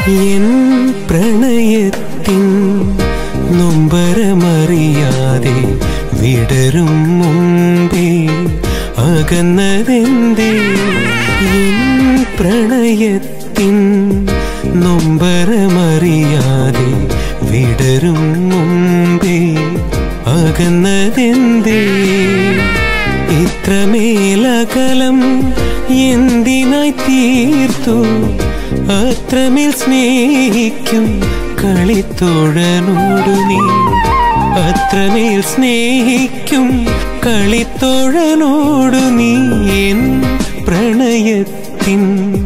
N പ്രണയത്തിൻ നൊമ്പരമറിയാതെ വിടരും മുമ്പേ അകന്നതെന്തേ എൻ പ്രണയത്തിൻ നൊമ്പരമറിയാതെ വിടരും മുമ്പേ അകന്നതെന്തേ ഇത്രമേലകലം എന്തിനായി തീർത്തു അത്രമേൽ സ്നേഹിക്കും കളിത്തോഴനോടു നീ അത്രമേൽ സ്നേഹിക്കും കളിത്തോഴനോടു നീ എൻ പ്രണയത്തിൻ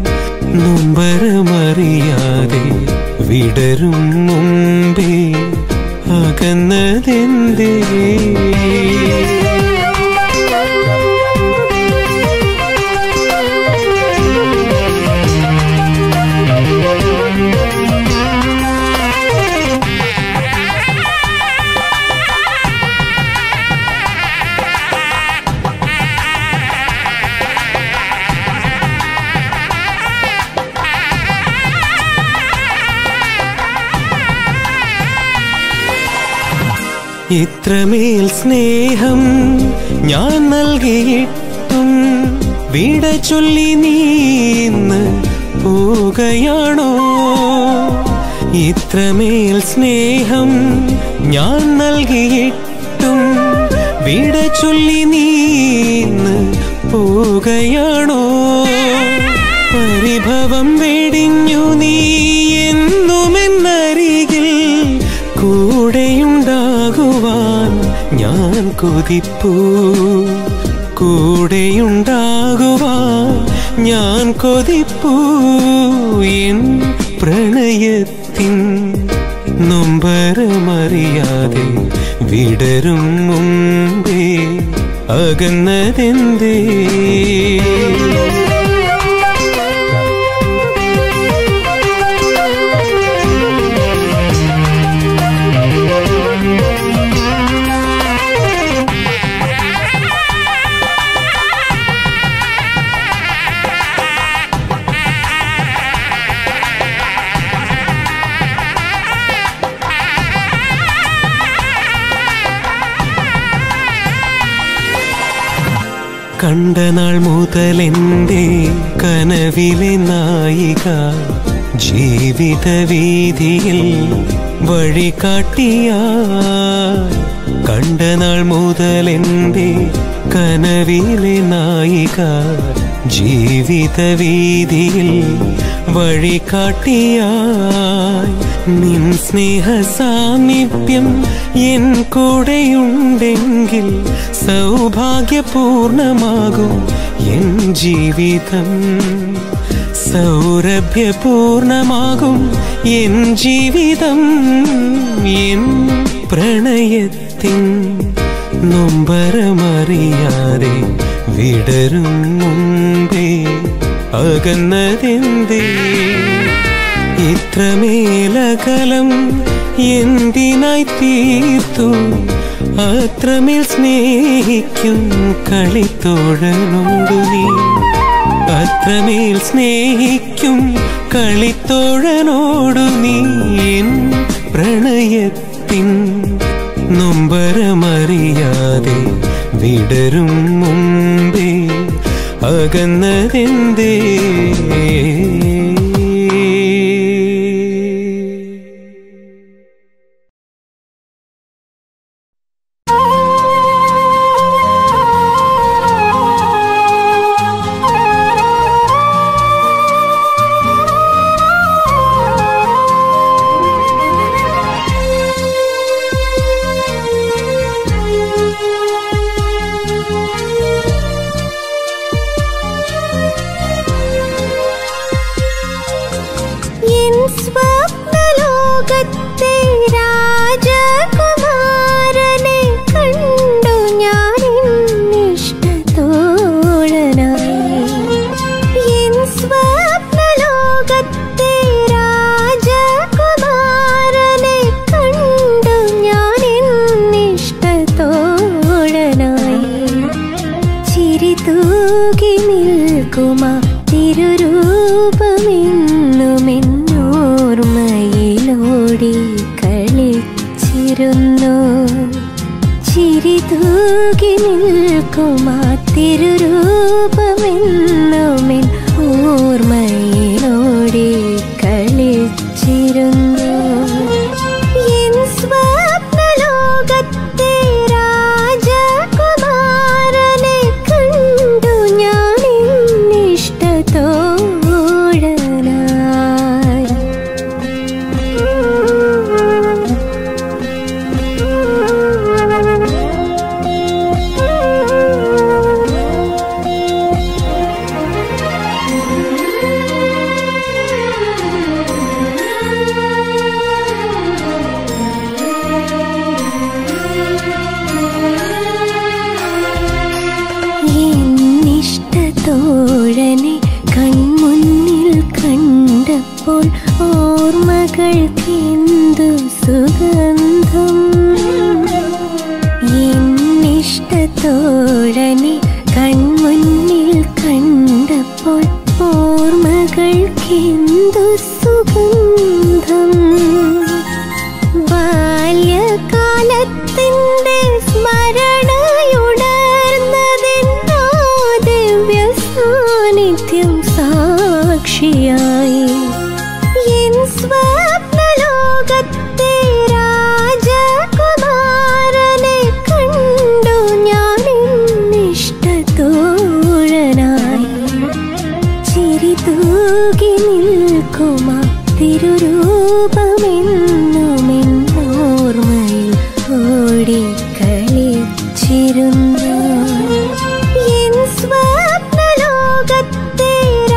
നൊമ്പരമറിയാതെ വിടരും മുമ്പേ അകന്നതെന്തേ ഇത്രമേൽ സ്നേഹം ഞാൻ നൽകിയിട്ടും വിട ചൊല്ലി നീ ഇന്ന് പോകയാണോ ഇത്രമേൽ സ്നേഹം ഞാൻ നൽകിയിട്ടും വിട ചൊല്ലി നീ ഇന്ന് പോകയാണോ പരിഭവം വെടിഞ്ഞു നീ എന്നുമെന്നരികിൽ കൂടെയുണ്ടാകുവാൻ ഞാൻ കൊതിപ്പൂ കൂടെയുണ്ടാകുവാൻ ഞാൻ കൊതിപ്പൂ എൻ പ്രണയത്തിൻ നൊമ്പരമറിയാതെ വിടരും മുമ്പേ അകന്നതെന്തേ കണ്ട നാൾ മുതൽ എൻ്റെ കനവിലെ നായിക ജീവിത വീതിയിൽ വഴി കാട്ടിയ കണ്ട നാൾ മുതൽ എൻ്റെ കനവിലെ നായിക ജീവിത വീതിയിൽ വഴി കാട്ടിയായി നിൻ സ്നേഹ സാമീപ്യം എൻ കൂടെയുണ്ടെങ്കിൽ സൗഭാഗ്യപൂർണമാകും എൻ ജീവിതം സൗരഭ്യപൂർണമാകും എൻ ജീവിതം എൻ പ്രണയത്തിൻ നൊമ്പരമറിയാതെ വിടരും മുമ്പേ അകന്നതെന്തേ ഇത്രമേലകലം എന്തിനായി തീർത്തു അത്രമേൽ സ്നേഹിക്കും കളിത്തോഴനോടു നീ അത്രമേൽ സ്നേഹിക്കും കളിത്തോഴനോടു നീ എൻ പ്രണയത്തിൻ നൊമ്പരമറിയാതെ വിടരും മുമ്പേ അകന്നതെന്തേ എൻ സ്വപ്നലോകത്തെ രാജകുമാരനെ കണ്ടു ഞാൻ ഇഷ്ടത്തോഴനായി എൻ സ്വപ്നലോകത്തെ രാജകുമാരനെ കണ്ടു ഞാൻ ഇഷ്ടത്തോഴനായി ചിരി തൂകി നിൽക്കുമ തിരുരൂപമെന്നുമെന്നോർമ്മയിൽ നിൽക്കും ആ തിരുരൂപമെന്നുമെൻ ഓർമ്മയിലോടെ കളിച്ചിരുന്നു എൻ സ്വപ്നലോകത്തെ രാജകുമാരനെ കണ്ടു ഞാൻ ഇഷ്ടത്തോഴനായി എന്നിഷ്ടത്തോഴനെ കൺമുന്നിൽ കണ്ടപ്പോൾ ഓർമ്മകൾക്കെന്തു സുഗന്ധം എന്നിഷ്ടത്തോഴനെ കൺമുന്നിൽ കണ്ടപ്പോൾ ഓർമ്മകൾക്കെന്തു സുഗന്ധം ബാല്യകാലത്തിൻ്റെ സ്മരണയുണർന്നതെന്നോ ദിവ്യ സാന്നിധ്യം സാക്ഷിയായി എൻ സ്വപ്നലോകത്തെ രാജകുമാരനെ കണ്ടു ഞാൻ ഇഷ്ടത്തോഴനായി ചിരി തൂകി നിൽക്കുമാ തിരുരൂപമെന്നും ഓർമ്മയിൽ ഓടിക്കളിച്ചിരുന്നു എൻ സ്വപ്നലോകത്തെ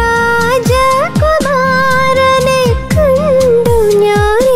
രാജകുമാരനെ കണ്ടു ഞാൻ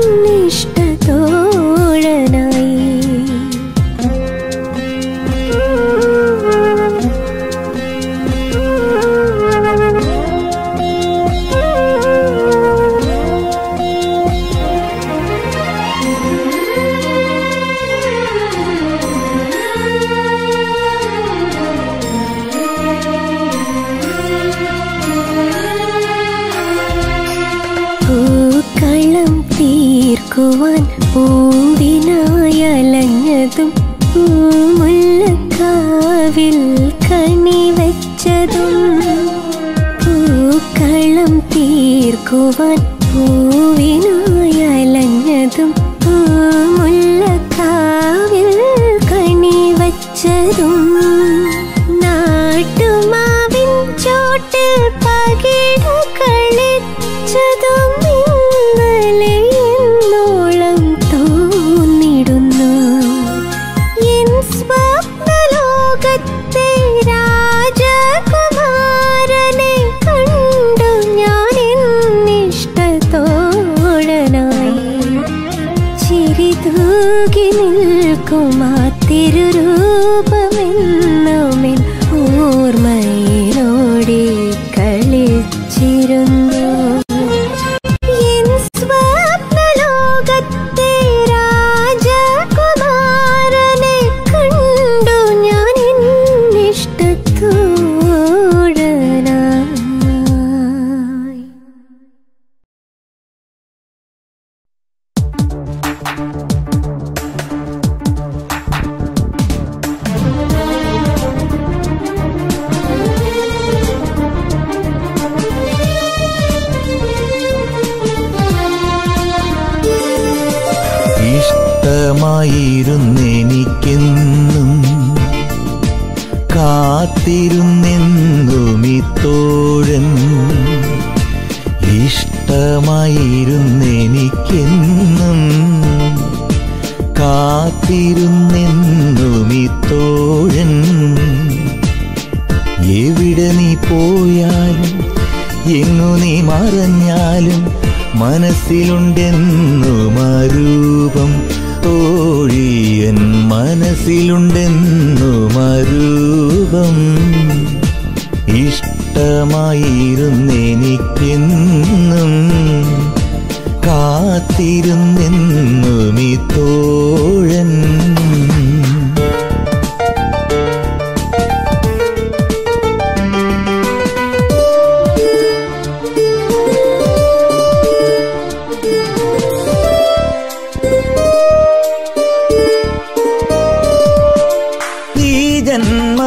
പൂക്കളം തീർക്കുവാൻ പൂവിനായി അലഞ്ഞതും പൂമുല്ലക്കാവിൽ കണി വെച്ചതും പൂക്കളം തീർക്കുവാൻ പൂവിനായി അലഞ്ഞതും പൂമുല്ലക്കാവിൽ കണി വച്ചതും നാട്ടുമാവിൻ ചോട്ടിൽ പകിട കളിച്ചതും ഇന്നലെ എന്നോളം തോന്നിടുന്നു എൻ സ്വപ്നലോകത്തെ രാജകുമാരനെ കണ്ടു ഞാൻ എന്നിഷ്ടത്തോഴനായി ചിരി തൂകി നിൽക്കുമാ തിരുരൂപമെന്നുമെൻ ഓർമ്മയിലോടെ കളിച്ചിരുന്നു എൻ സ്വപ്നലോകത്തെ രാജകുമാരനെ കണ്ടു ഞാൻ എന്നിഷ്ടത്തോഴനായി ഇഷ്ടമായിരുന്നെനിക്കെന്നും കാത്തിരുന്നെന്നുമിത്തോഴൻ ഇഷ്ടമായിരുന്നെനിക്കെന്നും കാത്തിരുന്നെന്നുമിത്തോഴൻ എവിടെ നീ പോയാലും എങ്ങു നീ മറഞ്ഞാലും മനസ്സിലുണ്ടെന്നു മരൂപം തോഴിയൻ മനസ്സിലുണ്ടെന്നു മരൂപം ഇഷ്ടമായിരുന്നെനിക്കെന്നും കാത്തിരുന്നെന്നുമി തോഴൻ ഈ ജന്മ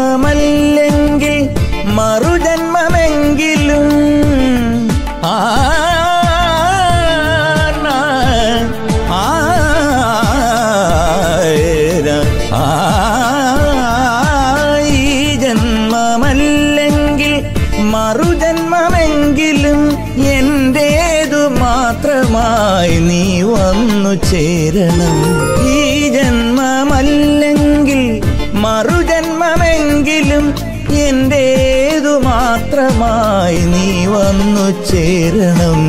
മറുജന്മമെങ്കിലും എന്റേതു മാത്രമായി നീ വന്നു ചേരണം ഈ ജന്മമല്ലെങ്കിൽ മറുജന്മമെങ്കിലും എന്റേതു മാത്രമായി നീ വന്നു ചേരണം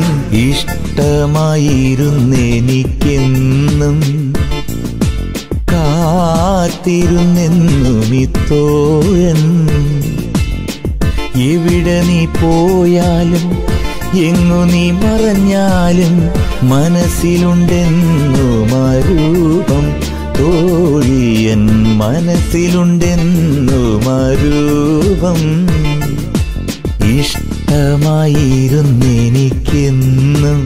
ഇഷ്ടമായിരുന്നെനിക്കെന്നും കാത്തിരുന്നെന്നും ഇത്തോഴൻ എവിടെ നീ പോയാലും എങ്ങു നീ മറഞ്ഞാലും മനസ്സിലുണ്ടെന്നു മരൂപം തോഴിയൻ മനസ്സിലുണ്ടെന്നു മരൂപം ഇഷ്ടമായിരുന്നെനിക്കെന്നും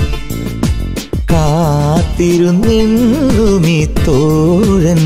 കാത്തിരുന്നെന്നും ഈ തോഴൻ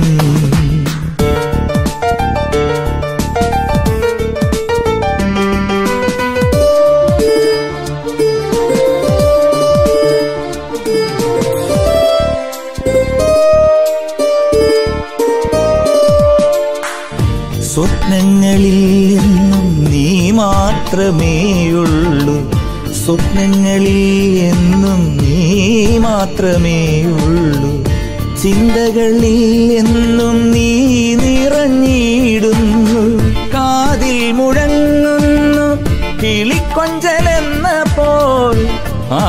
സ്വപ്നങ്ങളിൽ എന്നും നീ മാത്രമേയുള്ളൂ സ്വപ്നങ്ങളിൽ എന്നും നീ മാത്രമേയുള്ളൂ ചിന്തകളിൽ എന്നും നീ നിറഞ്ഞിടുന്നു കാതിൽ മുഴങ്ങുന്നു കിളിക്കൊഞ്ചലെന്ന പോൽ ആ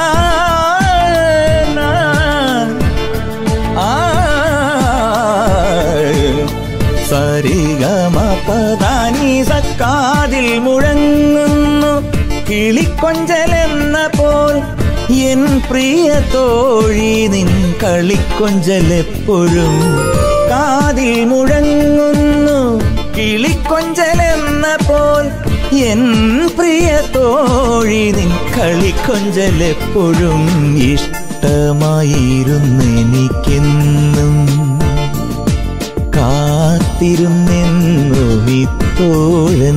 സരിഗമപദാനി സക്കാതിൽ മുഴങ്ങുന്നു കിളിക്കൊഞ്ചലെന്ന പോൽ എൻ പ്രിയ തോഴി നിൻ കളിക്കൊഞ്ചലെപ്പോഴും കാതിൽ മുഴങ്ങുന്നു കിളിക്കൊഞ്ചലെന്ന പോൽ എൻ പ്രിയ തോഴി നിൻ കളിക്കൊഞ്ചലെപ്പോഴും ഇഷ്ടമായിരുന്നെനിക്കെന്നും കാത്തിരുന്നെന്നു വിത്തോഴൻ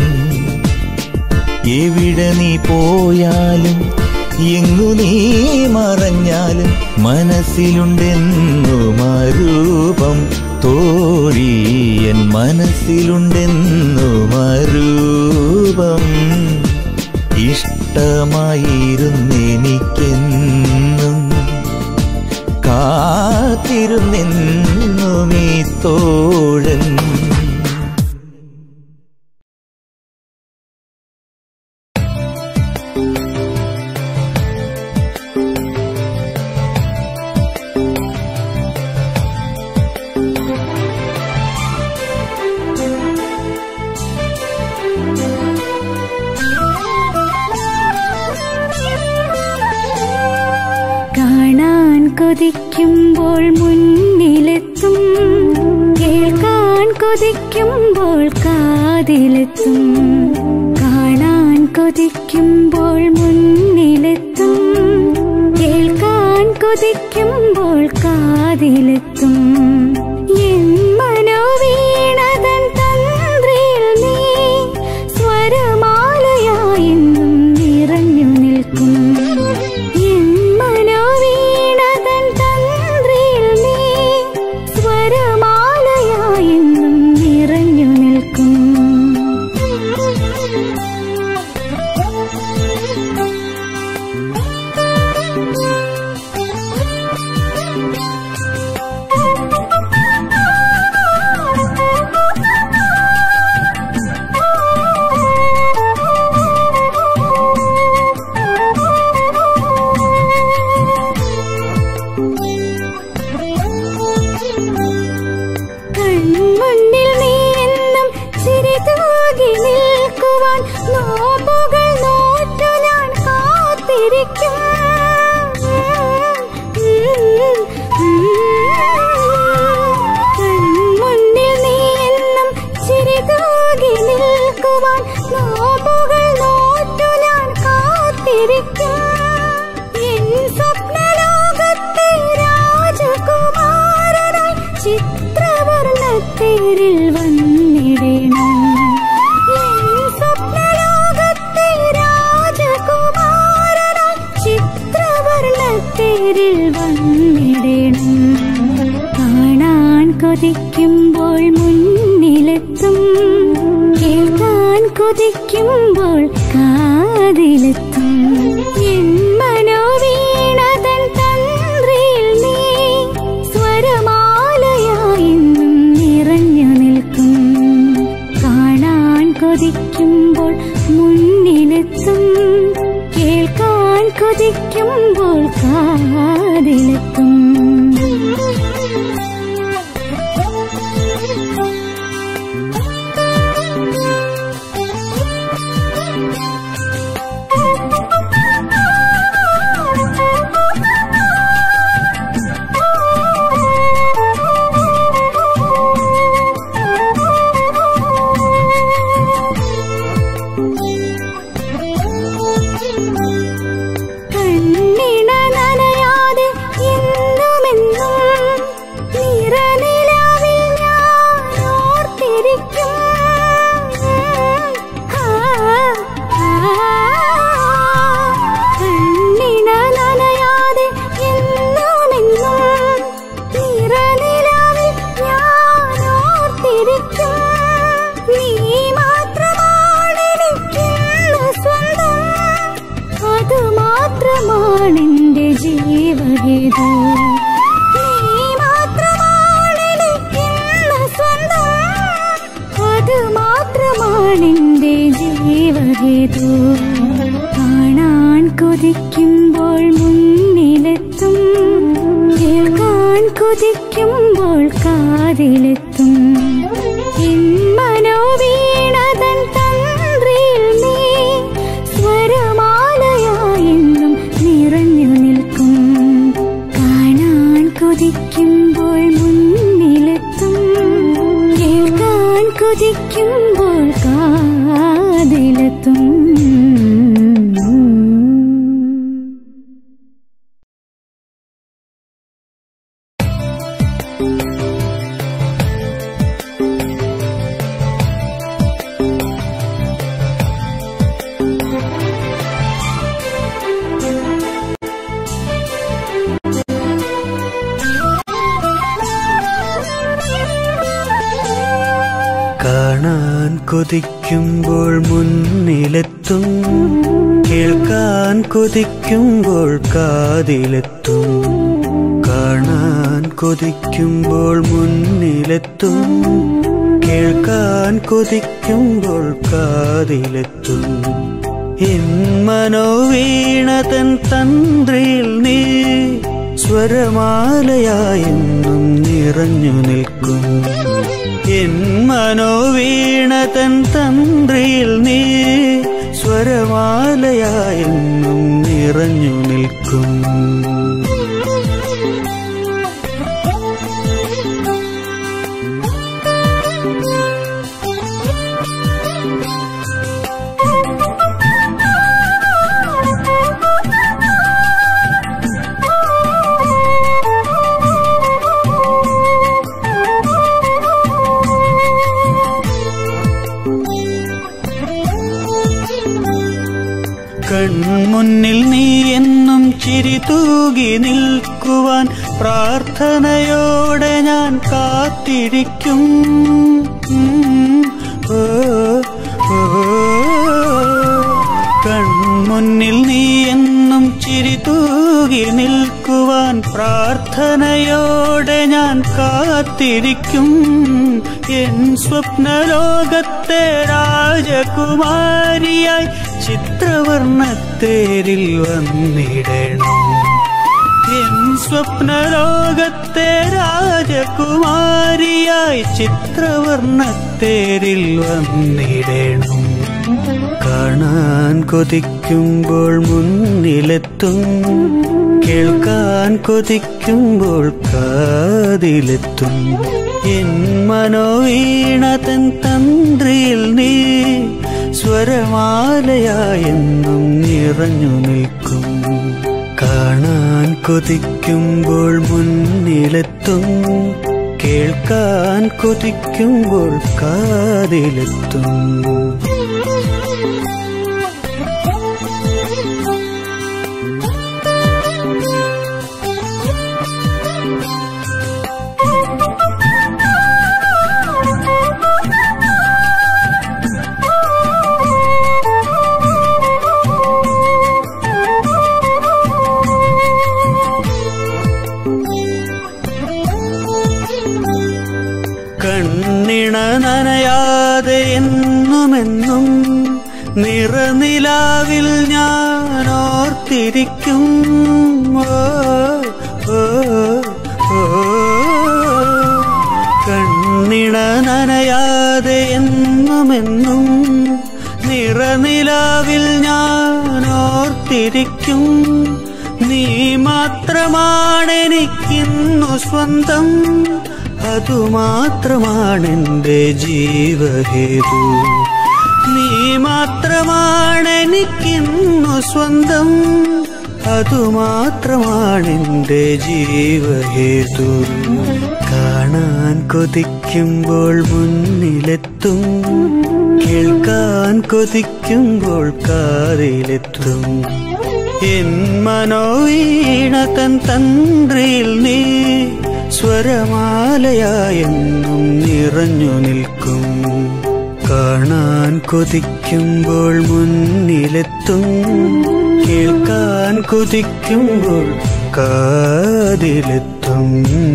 എവിടെ നീ പോയാലും എങ്ങു നീ മറഞ്ഞാലും മനസ്സിലുണ്ടെന്നു മരൂപം തോഴിയൻ മനസ്സിലുണ്ടെന്നു മരൂപം ഇഷ്ടമായിരുന്നെനിക്കെന്നും കാത്തിരുന്നെന്നും ഈ തോഴൻ കാണാൻ കൊതിക്കുമ്പോൾ മുന്നിലെത്തും കേൾക്കാൻ കൊതിക്കുമ്പോൾ കാതിലെത്തും കാണാൻ കൊതിക്കുമ്പോൾ മുന്നിലെത്തും കേൾക്കാൻ കൊതിക്കുമ്പോൾ കാതിലെത്തും എൻ മനോവീണതൻ തന്ത്രിയിൽ നീ സ്വരമാലയായെന്നും നിറഞ്ഞു നിൽക്കും എൻ മനോവീണതൻ തന്ത്രിയിൽ നീ സ്വരമാലയായെന്നും നിറഞ്ഞു നിൽക്കും കൺമുന്നിൽ നീ എന്നും ചിരി തൂകി നിൽക്കുവാൻ നോമ്പുകൾ നോറ്റു ഞാൻ കാത്തിരിക്കും കൺമുന്നിൽ നീ എന്നും ചിരി തൂകി നിൽക്കുവാൻ നോമ്പുകൾ നോറ്റു ഞാൻ കാത്തിരിക്കും എൻ സ്വപ്നലോകത്തെ രാജകുമാരനായി ചിത്രവർണ്ണത്തേരിൽ വന്നിടണം എൻ സ്വപ്നലോകത്തെ രാജകുമാരനായി കാതിലെത്തും എൻ മനോവീണതൻ തന്ത്രിയിൽ നീ സ്വരമാലയായെന്നും നിറഞ്ഞു നിൽക്കും കാണാൻ കൊതിക്കുമ്പോൾ മുന്നിലെത്തും കേൾക്കാൻ കൊതിക്കുമ്പോൾ കാതിലെത്തും കണ്ണിണ നനയാതെ എന്നുമെന്നും നിറനിലാവിൽ ഞാൻ ഓർത്തിരിക്കും ആ, ആ, കണ്ണിണ നനയാതെ എന്നുമെന്നും നിറനിലാവിൽ ഞാൻ ഓർത്തിരിക്കും നീ മാത്രമാണെനിക്കിന്ന് സ്വന്തം അത് മാത്രമാണെന്റെ ജീവഗീതം നീ മാത്രമാണെനിക്കിന്ന് സ്വന്തം അത് മാത്രമാണെന്റെ ജീവഗീതം കാണാൻ കൊതിക്കുമ്പോൾ മുന്നിലെത്തും കേൾക്കാൻ കൊതിക്കുമ്പോൾ കാതിലെത്തും എൻ മനോവീണതൻ തന്ത്രിയിൽ നീ സ്വരമാലയായെന്നും നിറഞ്ഞു നിൽക്കും കാണാൻ കൊതിക്കുമ്പോൾ മുന്നിലെത്തും കേൾക്കാൻ കൊതിക്കുമ്പോൾ കാതിലെത്തും കാണാൻ കൊതിക്കുമ്പോൾ മുന്നിലെത്തും കേൾക്കാൻ കൊതിക്കുമ്പോൾ കാതിലെത്തും കാണാൻ കൊതിക്കുമ്പോൾ മുന്നിലെത്തും കേൾക്കാൻ കൊതിക്കുമ്പോൾ കാതിലെത്തും എൻ മനോവീണതൻ തന്ത്രിയിൽ നീ സ്വരമാലയായെന്നും നിറഞ്ഞു നിൽക്കും എൻ മനോവീണതൻ തന്ത്രിയിൽ നീ സ്വരമാലയായെന്നും നിറഞ്ഞു നിൽക്കും കൺമുന്നിൽ നീ എന്നും ചിരി തൂകി നിൽക്കുവാൻ പ്രാർത്ഥനയോടെ ഞാൻ കാത്തിരിക്കും ഉം, ഓ, ഓ. കൺമുന്നിൽ നീ എന്നും ചിരി തൂകി നിൽക്കുവാൻ പ്രാർത്ഥനയോടെ ഞാൻ കാത്തിരിക്കും എൻ സ്വപ്നലോകത്തെ രാജകുമാരിയായി ചിത്രവർണ്ണത്തേരിൽ വന്നിടണം എൻ സ്വപ്നലോകത്തെ രാജകുമാരിയായി ചിത്രവർണ്ണത്തേരിൽ വന്നിടണം കാണാൻ കൊതിക്കുമ്പോൾ മുന്നിലെത്തും കേൾക്കാൻ കൊതിക്കുമ്പോൾ കാതിലെത്തും എൻ മനോവീണതൻ തന്ത്രിയിൽ നീ സ്വരമാലയായെന്നും നിറഞ്ഞു നിൽക്കും കാണാൻ കൊതിക്കുമ്പോൾ മുന്നിലെത്തും കേൾക്കാൻ കൊതിക്കുമ്പോൾ കാതിലെത്തും Thank you. നിറനിലാവിൽ ഞാൻ ഓർത്തിരിക്കും ഓ, ഓ, ഓ. കണ്ണിണ നനയാതെ എന്നുമെന്നും നിറനിലാവിൽ ഞാൻ ഓർത്തിരിക്കും നീ മാത്രമാണെനിക്കിന്നു സ്വന്തം അതുമാത്രമാണെന്റെ ജീവഹേതു നീ മാത്രമാണെനിക്കിന്നു സ്വന്തം അതുമാത്രമാണെന്റെ ജീവഹേതു കാണാൻ കൊതിക്കുമ്പോൾ മുന്നിലെത്തും കേൾക്കാൻ കൊതിക്കുമ്പോൾ കാതിലെത്തും എൻ മനോവീണ തൻ തന്ത്രിയിൽ നീ സ്വരമാലയായെന്നും നിറഞ്ഞു നിൽക്കും കാണാൻ കൊതിക്കുമ്പോൾ മുന്നിലെത്തും കേൾക്കാൻ കൊതിക്കുമ്പോൾ കാതിലെത്തും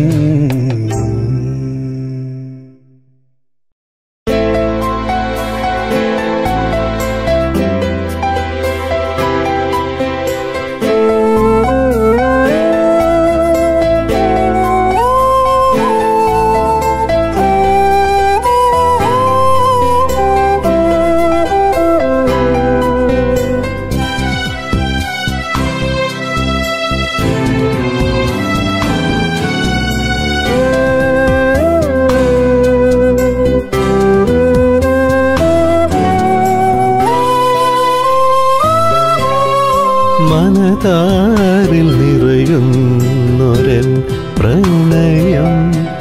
മനതാരിൽ നിറയുന്നൊരൻ പ്രണയം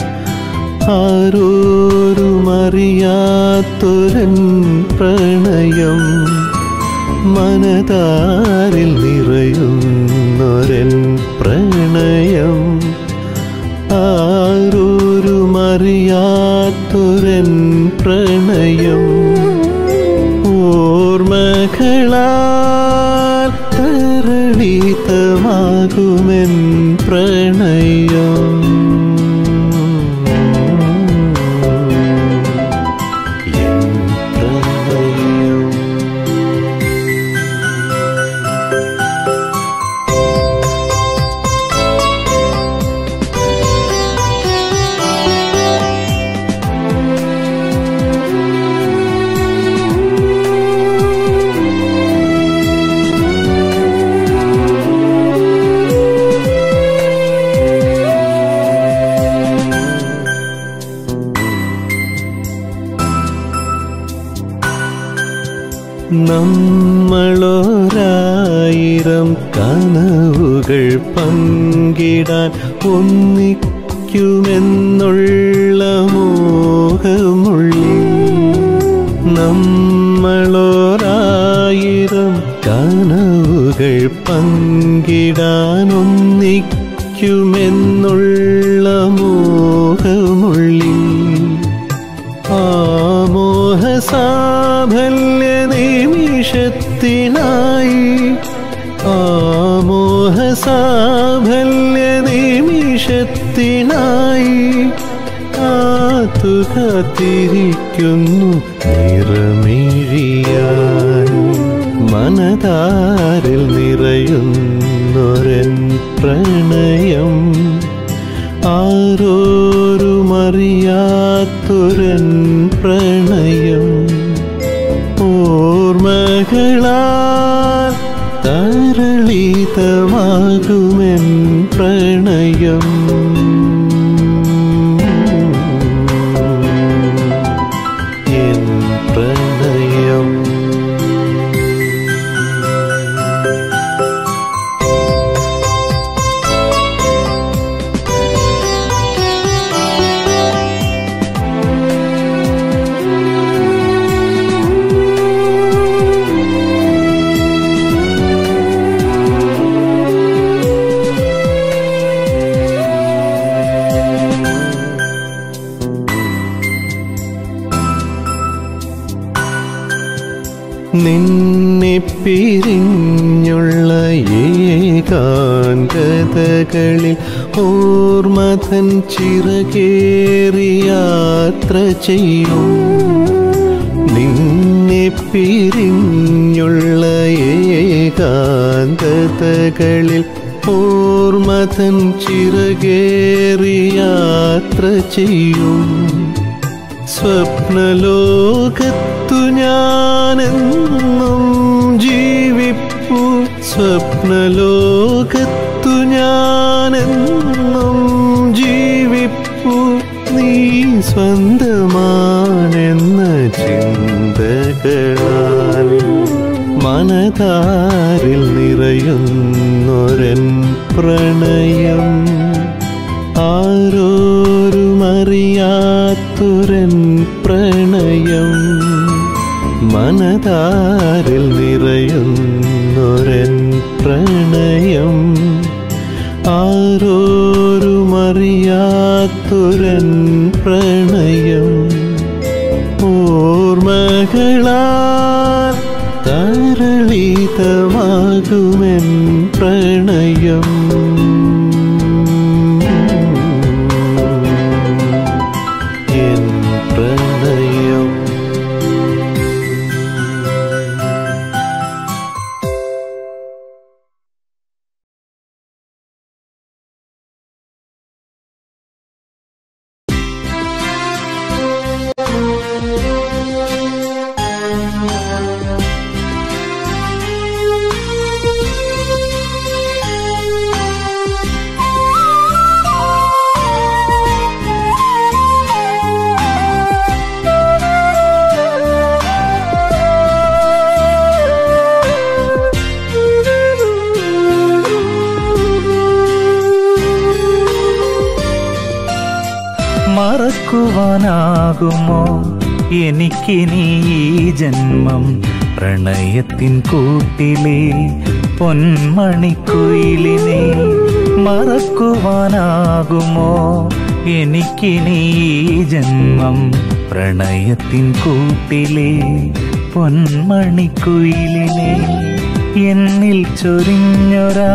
ആരോരുമറിയാത്തൊരൻ പ്രണയം മനതാരിൽ നിറയുന്നൊരൻ പ്രണയം ആരോരുമറിയാത്തൊരൻ പ്രണയം ഓർമ്മകളാൽ തരളിതമാകുമെൻ പ്രണയം എൻ പ്രണയം നമ്മളൊരായിരം കനവുകൾ പങ്കിടാൻ ഒന്നിക്കുമെന്നുള്ള മോഹമുള്ളിൽ നമ്മളൊരായിരം കനവുകൾ പങ്കിടാൻ ഒന്നിക്കുമെന്നുള്ള മോഹമുള്ളിൽ ആമോഹസാഫല്യ നിമിഷത്തിനായി ആമോഹസാഫല്യ നിമിഷത്തിനായി കാത്തു കാത്തിരിക്കുന്നു നിറമിഴിയാൻ മനതാരിൽ നിറയുന്നൊരൻ പ്രണയം ആരോരുമറിയാത്തൊരൻ പ്രണയം ഓർമ്മകളാൽ തരളിതമാകുമെൻ പ്രണയം എൻ പ്രണയം നിന്നെ പിരിഞ്ഞുള്ള ഏകാന്തതകളിൽ ഓർമ്മതൻ ചിറകേറി യാത്ര ചെയ്യും നിന്നെ പിരിഞ്ഞുള്ള ഏകാന്തതകളിൽ ഓർമ്മതൻ ചിറകേറി യാത്ര ചെയ്യും സ്വപ്നലോകത്തു ഞാനെന്നും ജീവിപ്പു സ്വപ്നലോകത്തു ഞാനെന്നും ജീവിപ്പു നീ സ്വന്തമാണെന്ന ചിന്തകളാൽ മനതാരിൽ നിറയുന്നൊരൻ പ്രണയം ആരോരുമറിയാത്തൊരൻ പ്രണയം മനതാരിൽ നിറയുന്നൊരൻ പ്രണയം ആരോരുമറിയാത്തൊരൻ പ്രണയം ഓർമ്മകളാൽ തരളിതമാകുമെൻ പ്രണയം എൻ പ്രണയം മറക്കുവാനാകുമോ എനിക്കിനി ഈ ജന്മം പ്രണയത്തിൻ കൂട്ടിലെ പൊന്മണിക്കുയിലിനെ മറക്കുവാനാകുമോ എനിക്കിനി ഈ ജന്മം പ്രണയത്തിൻ കൂട്ടിലെ പൊന്മണിക്കുയിലിനെ എന്നിൽ ചൊരിഞ്ഞൊരാ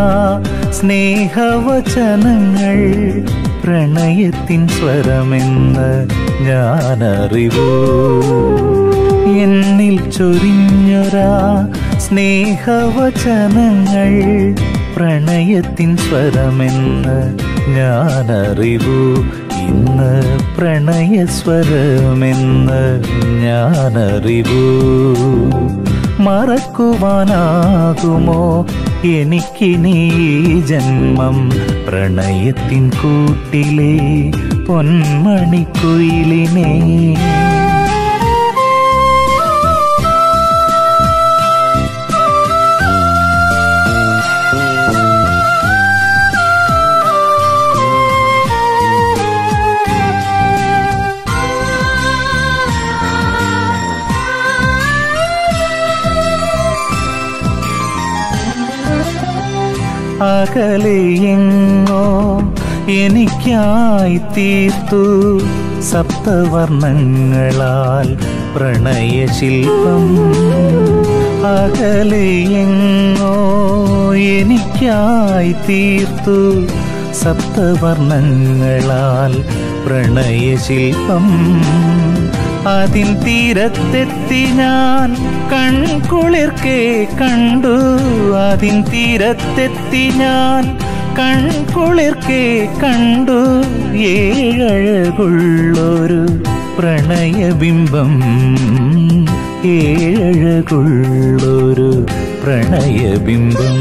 സ്നേഹവചനങ്ങൾ പ്രണയത്തിൻ സ്വരമെന്ന് ഞാനറിവൂ എന്നിൽ ചൊരിഞ്ഞൊരാ സ്നേഹവചനങ്ങൾ പ്രണയത്തിൻ സ്വരമെന്ന് ഞാനറിവൂ ഇന്ന് പ്രണയസ്വരമെന്ന് ഞാനറിവൂ മറക്കുവാനാകുമോ എനിക്കിനി ഈ ജന്മം പ്രണയത്തിൻ കൂട്ടിലെ പൊന്മണിക്കുയിലിനെ അകലെയെങ്ങോ എനിക്കായി തീർത്തു സപ്തവർണ്ണങ്ങളാൽ പ്രണയശില്പം അകലെയെങ്ങോ എനിക്കായി തീർത്തു സപ്തവർണ്ണങ്ങളാൽ പ്രണയശില്പം അതിൻ തീരത്തെത്തി ഞാൻ കൺകുളിർക്കെ കണ്ടു അതിൻ തീരത്തെത്തി ഞാൻ കൺകുളിർക്കെ കണ്ടു ഏഴഴകുള്ളൊരു പ്രണയബിംബം ഏഴഴകുള്ളൊരു പ്രണയബിംബം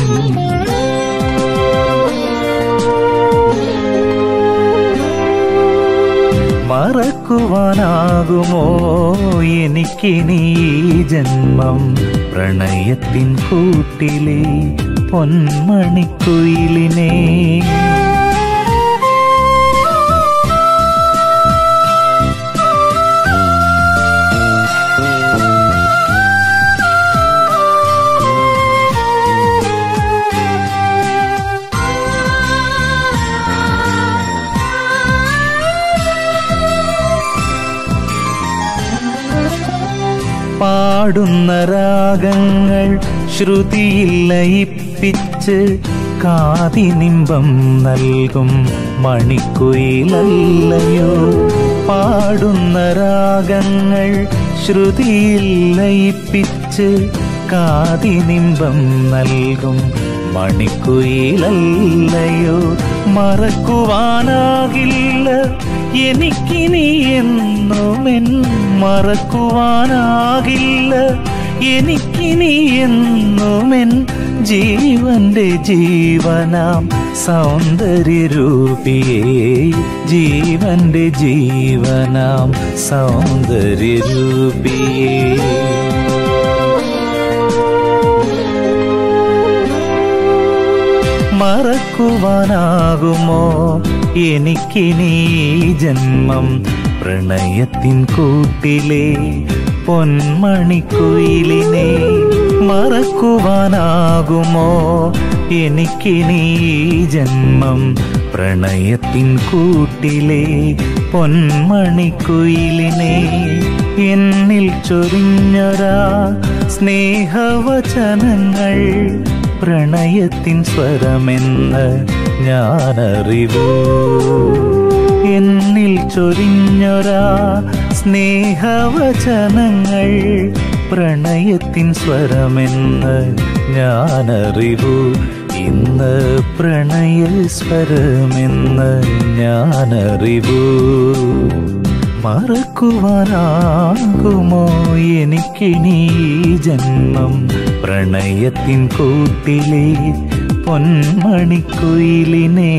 മറക്കുവാനാകുമോ എനിക്കിനി ഈ ജന്മം പ്രണയത്തിൻ കൂട്ടിലെ പൊന്മണിക്കുയിലിനെ പാടുന്ന രാഗങ്ങൾ ശ്രുതിയിൽ ലയിപ്പിച്ച് കാതിനിമ്പം നൽകും മണിക്കുയിലല്ലയോ പാടുന്ന രാഗങ്ങൾ ശ്രുതിയിൽ ലയിപ്പിച്ച് കാതിനിമ്പം നൽകും മണിക്കുയിലല്ലയോ മറക്കുവാനാകില്ല എനിക്കിനി എന്നുമെൻ മറക്കുവാനാകില്ല എനിക്കിനി എന്നുമെൻ ജീവന്റെ ജീവനാം സൗന്ദര്യരൂപിയേ ജീവന്റെ ജീവനാം സൗന്ദര്യരൂപിയേ മറക്കുവാനാകുമോ എനിക്കിനി ഈ ജന്മം പ്രണയത്തിൻ കൂട്ടിലെ പൊന്മണിക്കുയിലിനെ മറക്കുവാനാകുമോ എനിക്കിനി ഈ ജന്മം പ്രണയത്തിൻ കൂട്ടിലെ പൊന്മണിക്കുയിലിനെ എന്നിൽ ചൊരിഞ്ഞൊരാ സ്നേഹവചനങ്ങൾ പ്രണയത്തിൻ സ്വരമെന്ന് ഞാനറിവൂ എന്നിൽ ചൊരിഞ്ഞൊരാ സ്നേഹവചനങ്ങൾ പ്രണയത്തിൻ സ്വരമെന്ന് ഞാനറിവൂ ഇന്ന് പ്രണയ സ്വരമെന്ന് ഞാനറിവൂ മറക്കുവാനാകുമോ എനിക്കിനി ഈ ജന്മം പ്രണയത്തിൻ കൂട്ടിലെ പൊന്മണിക്കുയിലിനെ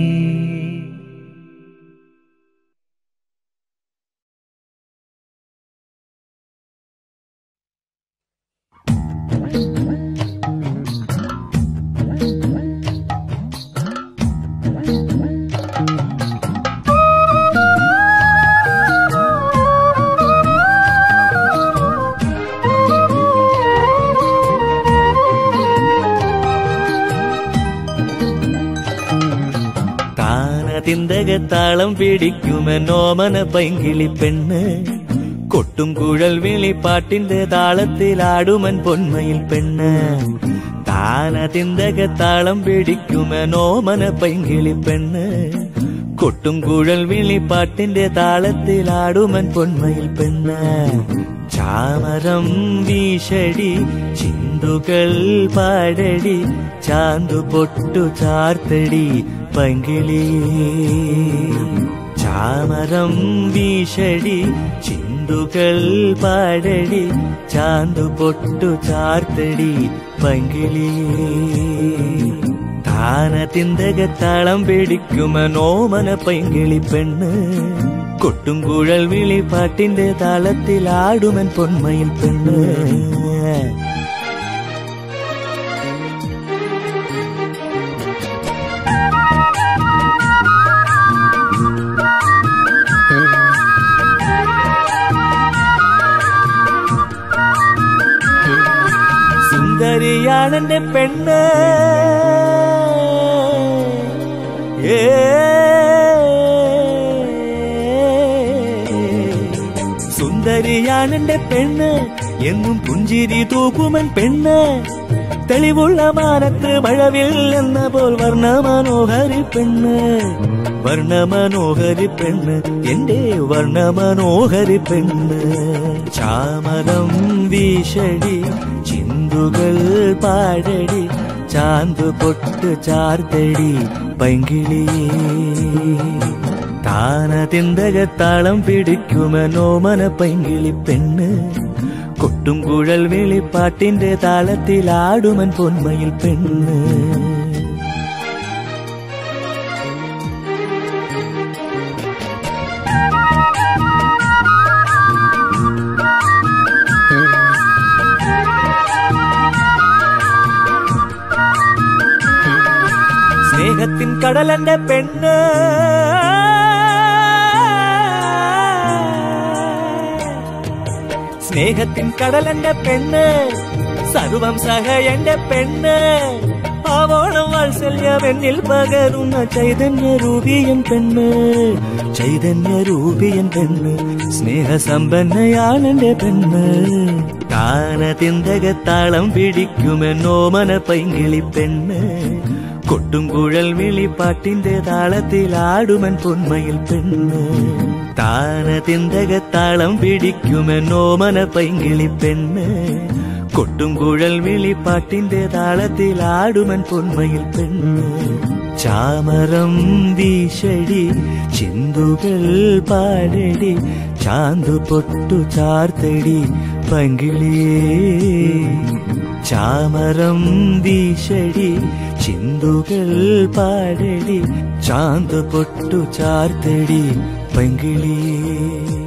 താനതിന്തകത്താളം പിടിക്കുമെന്നോമന പൈങ്കിളി പെണ്ണ് കൊട്ടും കുഴൽ വിളിപ്പാട്ടിന്റെ താളത്തിലാടുമൻ പൊന്മയിൽ പെണ്ണ് താനതിന്തകത്താളം പിടിക്കുമെന്നോമന പൈങ്കിളി പെണ്ണ് കൊട്ടും കുഴൽ വിളിപ്പാട്ടിന്റെ താളത്തിലാടുമൻ പൊന്മയിൽ പെണ്ണ് ചാമരം വീശടി ചിന്തുകൾ പാടടി ചാന്തു പൊട്ടു ചാർത്തടി പങ്കിളി ചാമരം വീശടി ചിന്തുകൾ പാടടി ചാന്തു പൊട്ടു ചാർത്തടി പങ്കിളി താനത്തിന്തകത്താളം പിടിക്കുമനോമന പൈങ്കിളി പെണ്ണ് കൊട്ടും കുഴൽ വിളിപ്പാട്ടിന്റെ താളത്തിലാടുമൻ പൊന്മയിൽ പെണ്ണ് സുന്ദരിയാണെന്റെ പെണ്ണ് ഏ സുന്ദരിയാണെന്റെ പെണ്ണ് എന്നും പുഞ്ചിരി തൂക്കുമൻ പെണ്ണ് തെളിവുള്ള മാനത്ത് മഴവിൽ എന്ന പോൽ വർണ്ണമനോഹരി പെണ്ണ് വർണ്ണമനോഹരി പെണ്ണ് എന്റെ വർണ്ണമനോഹരി പെണ്ണ് ചാമരം വീശടി ചിന്തുകൾ പാടടി ചാന്തു പൊട്ട് ചാർത്തടി പൈങ്കിളിയേ താനതിന്തകത്താളം പിടിക്കുമനോമന പൈങ്കിളി പെണ്ണ് കൊട്ടും കുഴൽ വിളിപ്പാട്ടിന്റെ താളത്തിലാടുമൻ പൊന്മയിൽ പെണ്ണ് സ്നേഹത്തിൻ കടലന്റെ പെണ്ണ് സ്നേഹത്തിൻ കടലന്റെ പെണ്ണ് സർവം സഹയന്റെ പെണ്ണ് ആവോളം വാത്സല്യം എന്നിൽ പകരുന്ന ചൈതന്യ രൂപിയൻ പെണ്ണ് ചൈതന്യ രൂപിയൻ പെണ്ണ് സ്നേഹസമ്പന്നയാണെന്റെ പെണ്ണ് താനതിന്തകത്താളം പിടിക്കുമെന്നോമന പൈങ്കിളി പെണ്ണ് കൊട്ടും കുഴൽ വിളിപ്പാട്ടിന്റെ താളത്തിൽ ആടുമൻ പൊന്മയിൽ പെണ്ണ് താനതിന്തകത്താളം പിടിക്കുമൻ ഓമന പൈങ്കിളി പെണ്ണ് കൊട്ടും കുഴൽ വിളിപ്പാട്ടിന്റെ താളത്തിൽ ആടുമൻ പൊന്മയിൽ പെണ്ണ് ചാമരം വീശടി ചിന്തുകൾ പാടടി ചാന്തു പൊട്ടു ചാർത്തടി പങ്കിളിയേ ചാമരം വീശടി ചിന്തുകൾ പാടടി ചാന്ത് പൊട്ടു ചാർത്തടി പങ്കിളിയേ